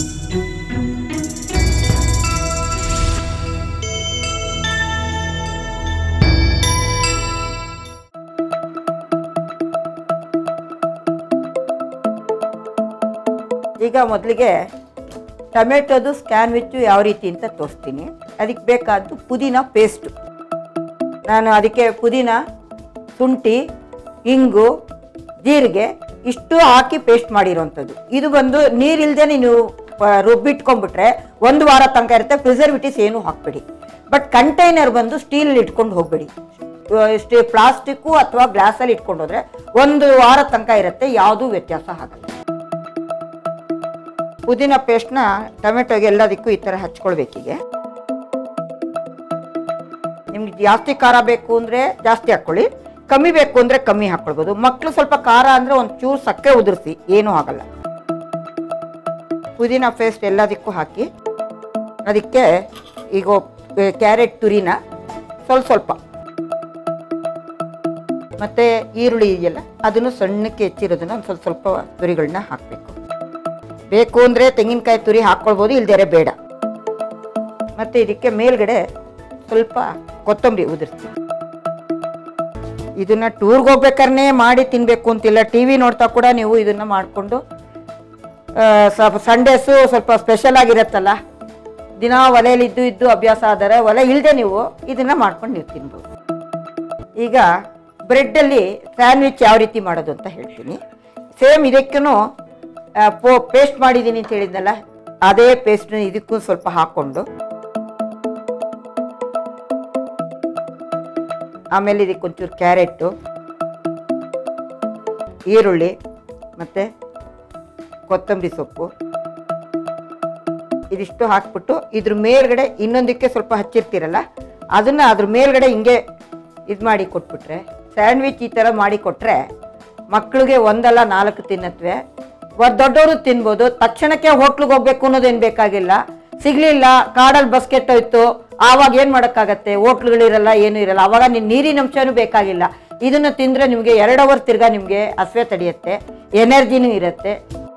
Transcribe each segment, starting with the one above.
ಈಗ ಮೊದಲಿಗೆ ಟೊಮೆಟೊದು ಸ್ಕ್ಯಾನ್ವಿಚ್ಚು ಯಾವ ರೀತಿ ಅಂತ ತೋರಿಸ್ತೀನಿ ಅದಕ್ಕೆ ಬೇಕಾದ್ದು ಪುದೀನ ಪೇಸ್ಟು ನಾನು ಅದಕ್ಕೆ ಪುದೀನ ಶುಂಠಿ ಇಂಗು ಜೀರಿಗೆ ಇಷ್ಟು ಹಾಕಿ ಪೇಸ್ಟ್ ಮಾಡಿರೋವಂಥದ್ದು ಇದು ಬಂದು ನೀರಿಲ್ದೇ ನೀವು ಆ, ರುಬ್ಬಿಟ್ಕೊಂಡ್ಬಿಟ್ರೆ ಒಂದು ವಾರ ತನಕ ಇರುತ್ತೆ ಪ್ರಿಸರ್ವೇಟಿವ್ಸ್ ಏನು ಹಾಕ್ಬೇಡಿ ಬಟ್ ಕಂಟೈನರ್ ಬಂದು ಸ್ಟೀಲ್ ಇಟ್ಕೊಂಡು ಹೋಗ್ಬೇಡಿ ಸ್ಟೇ ಪ್ಲಾಸ್ಟಿಕ್ಕು ಅಥವಾ ಗ್ಲಾಸಲ್ಲಿ ಇಟ್ಕೊಂಡು ಹೋದ್ರೆ ಒಂದು ವಾರ ತನಕ ಇರುತ್ತೆ ಯಾವುದೂ ವ್ಯತ್ಯಾಸ ಆಗಲ್ಲ ಪುದೀನ ಪೇಸ್ಟ್ನ ಟೊಮೆಟೊಗೆ ಎಲ್ಲದಕ್ಕೂ ಈ ಥರ ಹಚ್ಕೊಳ್ಬೇಕೀಗೆ ನಿಮ್ಗೆ ಜಾಸ್ತಿ ಖಾರ ಬೇಕು ಅಂದರೆ ಜಾಸ್ತಿ ಹಾಕ್ಕೊಳ್ಳಿ ಕಮ್ಮಿ ಬೇಕು ಅಂದರೆ ಕಮ್ಮಿ ಹಾಕ್ಕೊಳ್ಬೋದು ಮಕ್ಕಳು ಸ್ವಲ್ಪ ಖಾರ ಅಂದರೆ ಒಂದು ಚೂರು ಸಕ್ಕರೆ ಉದುರಿಸಿ ಏನೂ ಆಗಲ್ಲ ಪುದೀನ ಪೇಸ್ಟ್ ಎಲ್ಲದಕ್ಕೂ ಹಾಕಿ ಅದಕ್ಕೆ ಈಗ ಕ್ಯಾರೆಟ್ ತುರಿನ ಸ್ವಲ್ಪ ಸ್ವಲ್ಪ ಮತ್ತು ಈರುಳ್ಳಿ ಇದೆಯಲ್ಲ ಅದನ್ನು ಸಣ್ಣಕ್ಕೆ ಹೆಚ್ಚಿರೋದನ್ನ ಒಂದು ಸ್ವಲ್ಪ ಸ್ವಲ್ಪ ತುರಿಗಳನ್ನ ಹಾಕಬೇಕು ಬೇಕು ಅಂದರೆ ತೆಂಗಿನಕಾಯಿ ತುರಿ ಹಾಕ್ಕೊಳ್ಬೋದು ಇಲ್ದೇರೆ ಬೇಡ ಮತ್ತು ಇದಕ್ಕೆ ಮೇಲ್ಗಡೆ ಸ್ವಲ್ಪ ಕೊತ್ತಂಬರಿ ಉದುರಿಸಿ ಇದನ್ನ ಟೂರ್ಗೆ ಹೋಗ್ಬೇಕಾದ್ರೆ ಮಾಡಿ ತಿನ್ನಬೇಕು ಅಂತಿಲ್ಲ ಟಿ ವಿ ನೋಡ್ತಾ ಕೂಡ ನೀವು ಇದನ್ನ ಮಾಡಿಕೊಂಡು ಸ್ವಲ್ಪ ಸಂಡೇಸು ಸ್ವಲ್ಪ ಸ್ಪೆಷಲ್ ಆಗಿರತ್ತಲ್ಲ ದಿನ ಒಲೆಯಲ್ಲಿ ಇದ್ದು ಇದ್ದು ಅಭ್ಯಾಸ ಆದರೆ ಒಲೆ ಇಲ್ಲದೆ ನೀವು ಇದನ್ನ ಮಾಡ್ಕೊಂಡು ನೀವು ತಿನ್ಬೋದು ಈಗ ಬ್ರೆಡ್ಡಲ್ಲಿ ಸ್ಯಾಂಡ್ವಿಚ್ ಯಾವ ರೀತಿ ಮಾಡೋದು ಅಂತ ಹೇಳ್ತೀನಿ ಸೇಮ್ ಇದಕ್ಕೂ ಪೋ ಪೇಸ್ಟ್ ಮಾಡಿದ್ದೀನಿ ಅಂತ ಹೇಳಿದ್ನಲ್ಲ ಅದೇ ಪೇಸ್ಟ್ನ ಇದಕ್ಕೂ ಸ್ವಲ್ಪ ಹಾಕ್ಕೊಂಡು ಆಮೇಲೆ ಇದಕ್ಕೆ ಒಂಚೂರು ಕ್ಯಾರೆಟು ಈರುಳ್ಳಿ ಮತ್ತು ಕೊತ್ತಂಬರಿ ಸೊಪ್ಪು ಇದಿಷ್ಟು ಹಾಕ್ಬಿಟ್ಟು ಇದ್ರ ಮೇಲ್ಗಡೆ ಇನ್ನೊಂದಕ್ಕೆ ಸ್ವಲ್ಪ ಹಚ್ಚಿರ್ತೀರಲ್ಲ ಅದನ್ನ ಅದ್ರ ಮೇಲ್ಗಡೆ ಹಿಂಗೆ ಇದು ಮಾಡಿ ಕೊಟ್ಬಿಟ್ರೆ ಸ್ಯಾಂಡ್ವಿಚ್ ಈ ಥರ ಮಾಡಿ ಕೊಟ್ರೆ ಮಕ್ಕಳಿಗೆ ಒಂದಲ್ಲ ನಾಲ್ಕು ತಿನ್ನತ್ವೆ ದೊಡ್ಡವರು ತಿನ್ಬೋದು ತಕ್ಷಣಕ್ಕೆ ಹೋಟ್ಲಿಗೆ ಹೋಗ್ಬೇಕು ಅನ್ನೋದೇನು ಬೇಕಾಗಿಲ್ಲ ಸಿಗ್ಲಿಲ್ಲ ಕಾಡಲ್ಲಿ ಬಸ್ ಕೆಟ್ಟೋಯ್ತು ಆವಾಗ ಏನು ಮಾಡೋಕ್ಕಾಗತ್ತೆ ಹೋಟ್ಲುಗಳಿರಲ್ಲ ಏನೂ ಇರಲ್ಲ ಆವಾಗ ನೀನು ನೀರಿನ ಅಂಶನೂ ಬೇಕಾಗಿಲ್ಲ ಇದನ್ನು ತಿಂದರೆ ನಿಮಗೆ ಎರಡು ಅವರ್ ತಿರ್ಗಾ ನಿಮಗೆ ಹಸ್ವೆ ತಡೆಯುತ್ತೆ ಎನರ್ಜಿನೂ ಇರುತ್ತೆ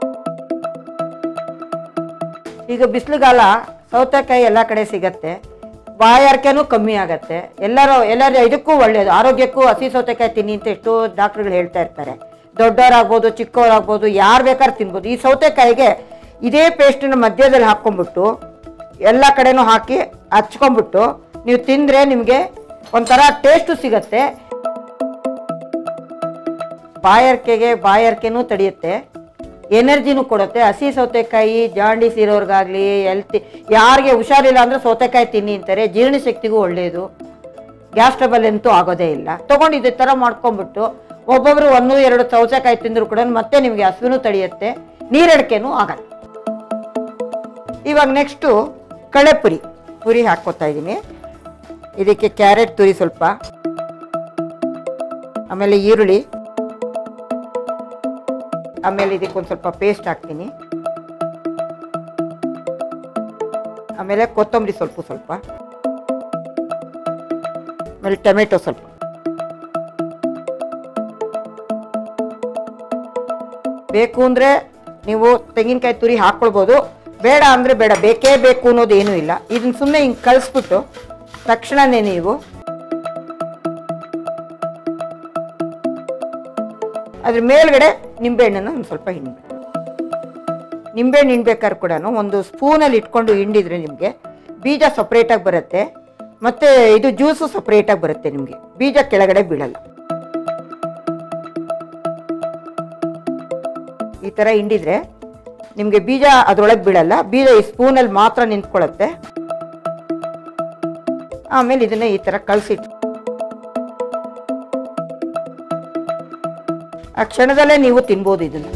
ಈಗ ಬಿಸಿಲುಗಾಲ ಸೌತೆಕಾಯಿ ಎಲ್ಲ ಕಡೆ ಸಿಗತ್ತೆ ಬಾಯಾರಿಕೆನೂ ಕಮ್ಮಿ ಆಗತ್ತೆ ಎಲ್ಲರೂ ಎಲ್ಲರೂ ಇದಕ್ಕೂ ಒಳ್ಳೆಯದು ಆರೋಗ್ಯಕ್ಕೂ ಹಸಿ ಸೌತೆಕಾಯಿ ತಿನ್ನಿ ಅಂತ ಎಷ್ಟೋ ಡಾಕ್ಟ್ರುಗಳು ಹೇಳ್ತಾ ಇರ್ತಾರೆ ದೊಡ್ಡವರಾಗ್ಬೋದು ಚಿಕ್ಕವರಾಗ್ಬೋದು ಯಾರು ಬೇಕಾದ್ರೂ ತಿನ್ಬೋದು ಈ ಸೌತೆಕಾಯಿಗೆ ಇದೇ ಪೇಸ್ಟನ್ನ ಮಧ್ಯದಲ್ಲಿ ಹಾಕ್ಕೊಂಡ್ಬಿಟ್ಟು ಎಲ್ಲ ಕಡೆನೂ ಹಾಕಿ ಹಚ್ಕೊಂಡ್ಬಿಟ್ಟು ನೀವು ತಿಂದರೆ ನಿಮಗೆ ಒಂಥರ ಟೇಸ್ಟು ಸಿಗತ್ತೆ ಬಾಯಾರಿಕೆಗೆ ಬಾಯಾರಿಕೆನೂ ತಡೆಯುತ್ತೆ ಎನರ್ಜಿನೂ ಕೊಡುತ್ತೆ ಹಸಿ ಸೌತೆಕಾಯಿ ಜಾಂಡೀಸ್ ಇರೋರ್ಗಾಗ್ಲಿ ಎಲ್ತಿ ಯಾರಿಗೆ ಹುಷಾರಿಲ್ಲ ಅಂದ್ರೆ ಸೌತೆಕಾಯಿ ತಿನ್ನಿ ಅಂತಾರೆ ಜೀರ್ಣಶಕ್ತಿಗೂ ಒಳ್ಳೆಯದು ಗ್ಯಾಸ್ ಟ್ರಬಲ್ ಅಂತೂ ಆಗೋದೇ ಇಲ್ಲ ತಗೊಂಡು ಇದೇ ಥರ ಮಾಡ್ಕೊಂಡ್ಬಿಟ್ಟು ಒಬ್ಬೊಬ್ರು ಒಂದು ಎರಡು ಸೌತೆಕಾಯಿ ತಿಂದ್ರು ಕೂಡ ಮತ್ತೆ ನಿಮಗೆ ಹಸುವಿನೂ ತಡೆಯುತ್ತೆ ನೀರಡಿಕೆನೂ ಆಗಲ್ಲ ಇವಾಗ ನೆಕ್ಸ್ಟು ಕಳೆ ಪುರಿ ಪುರಿ ಹಾಕ್ಕೊತಾ ಇದ್ದೀನಿ ಇದಕ್ಕೆ ಕ್ಯಾರೆಟ್ ತುರಿ ಸ್ವಲ್ಪ ಆಮೇಲೆ ಈರುಳ್ಳಿ ಆಮೇಲೆ ಇದಕ್ಕೆ ಒಂದು ಸ್ವಲ್ಪ ಪೇಸ್ಟ್ ಹಾಕ್ತೀನಿ ಆಮೇಲೆ ಕೊತ್ತಂಬರಿ ಸ್ವಲ್ಪ ಸ್ವಲ್ಪ ಆಮೇಲೆ ಟೊಮೆಟೊ ಸ್ವಲ್ಪ ಬೇಕು ಅಂದರೆ ನೀವು ತೆಂಗಿನಕಾಯಿ ತುರಿ ಹಾಕ್ಕೊಳ್ಬೋದು ಬೇಡ ಅಂದರೆ ಬೇಡ ಬೇಕೇ ಬೇಕು ಅನ್ನೋದು ಏನೂ ಇಲ್ಲ ಇದನ್ನ ಸುಮ್ಮನೆ ಹಿಂಗೆ ಕಳಿಸ್ಬಿಟ್ಟು ತಕ್ಷಣನೇ ನೀವು ಅದ್ರ ಮೇಲ್ಗಡೆ ನಿಂಬೆಹಣ್ಣನ್ನು ಒಂದು ಸ್ವಲ್ಪ ಹಿಂಡ್ಬೇಕು ನಿಂಬೆಹಣ್ಣು ಹಿಂಡ್ಬೇಕಾದ್ರೆ ಕೂಡ ಒಂದು ಸ್ಪೂನಲ್ಲಿ ಇಟ್ಕೊಂಡು ಹಿಂಡಿದ್ರೆ ನಿಮಗೆ ಬೀಜ ಸಪ್ರೇಟಾಗಿ ಬರುತ್ತೆ ಮತ್ತು ಇದು ಜ್ಯೂಸು ಸಪ್ರೇಟಾಗಿ ಬರುತ್ತೆ ನಿಮಗೆ ಬೀಜ ಕೆಳಗಡೆ ಬೀಳಲ್ಲ ಈ ಥರ ಹಿಂಡಿದ್ರೆ ನಿಮಗೆ ಬೀಜ ಅದರೊಳಗೆ ಬೀಳಲ್ಲ ಬೀಜ ಈ ಸ್ಪೂನಲ್ಲಿ ಮಾತ್ರ ನಿಂತ್ಕೊಳ್ಳುತ್ತೆ ಆಮೇಲೆ ಇದನ್ನ ಈ ಥರ ಕಲಸಿಟ್ಟು ಆ ಕ್ಷಣದಲ್ಲೇ ನೀವು ತಿನ್ಬೋದು ಇದನ್ನು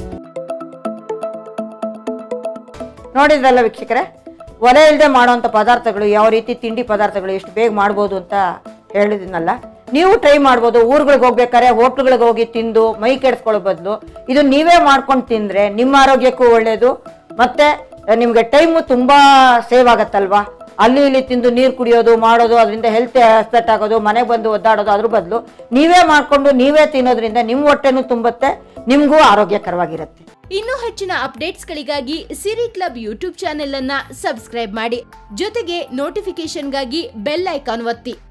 ನೋಡಿದ್ರಲ್ಲ ವೀಕ್ಷಕರೇ ಒಲೆ ಇಲ್ಲದೆ ಮಾಡುವಂಥ ಪದಾರ್ಥಗಳು ಯಾವ ರೀತಿ ತಿಂಡಿ ಪದಾರ್ಥಗಳು ಎಷ್ಟು ಬೇಗ ಮಾಡ್ಬೋದು ಅಂತ ಹೇಳಿದ್ನಲ್ಲ ನೀವು ಟ್ರೈ ಮಾಡ್ಬೋದು ಊರುಗಳಿಗೆ ಹೋಗ್ಬೇಕಾದ್ರೆ ಹೋಟ್ಲುಗಳಿಗೆ ಹೋಗಿ ತಿಂದು ಮೈ ಕೆಡಿಸ್ಕೊಳ್ಳೋ ಬದಲು ಇದು ನೀವೇ ಮಾಡ್ಕೊಂಡು ತಿಂದರೆ ನಿಮ್ಮ ಆರೋಗ್ಯಕ್ಕೂ ಒಳ್ಳೆಯದು ಮತ್ತು ನಿಮಗೆ ಟೈಮು ತುಂಬ ಸೇವ್ ಆಗತ್ತಲ್ವಾ ಅಲ್ಲಿ ಇಲ್ಲಿ ತಿಂದು ನೀರು ಕುಡಿಯೋದು ಮಾಡೋದು ಅದರಿಂದ ಹೆಲ್ತ್ ಅಪ್ಸೆಟ್ ಆಗೋದು ಮನೆಗೆ ಬಂದು ಒದ್ದಾಡೋದು ಅದ್ರ ಬದಲು ನೀವೇ ಮಾಡಿಕೊಂಡು ನೀವೇ ತಿನ್ನೋದ್ರಿಂದ ನಿಮ್ಮ ಹೊಟ್ಟೆನೂ ತುಂಬುತ್ತೆ ನಿಮಗೂ ಆರೋಗ್ಯಕರವಾಗಿರುತ್ತೆ ಇನ್ನೂ ಹೆಚ್ಚಿನ ಅಪ್ಡೇಟ್ಸ್ಗಳಿಗಾಗಿ ಸಿರಿ ಕ್ಲಬ್ ಯೂಟ್ಯೂಬ್ ಚಾನೆಲ್ ಅನ್ನ ಸಬ್ಸ್ಕ್ರೈಬ್ ಮಾಡಿ ಜೊತೆಗೆ ನೋಟಿಫಿಕೇಶನ್ಗಾಗಿ ಬೆಲ್ ಐಕಾನ್ ಒತ್ತಿ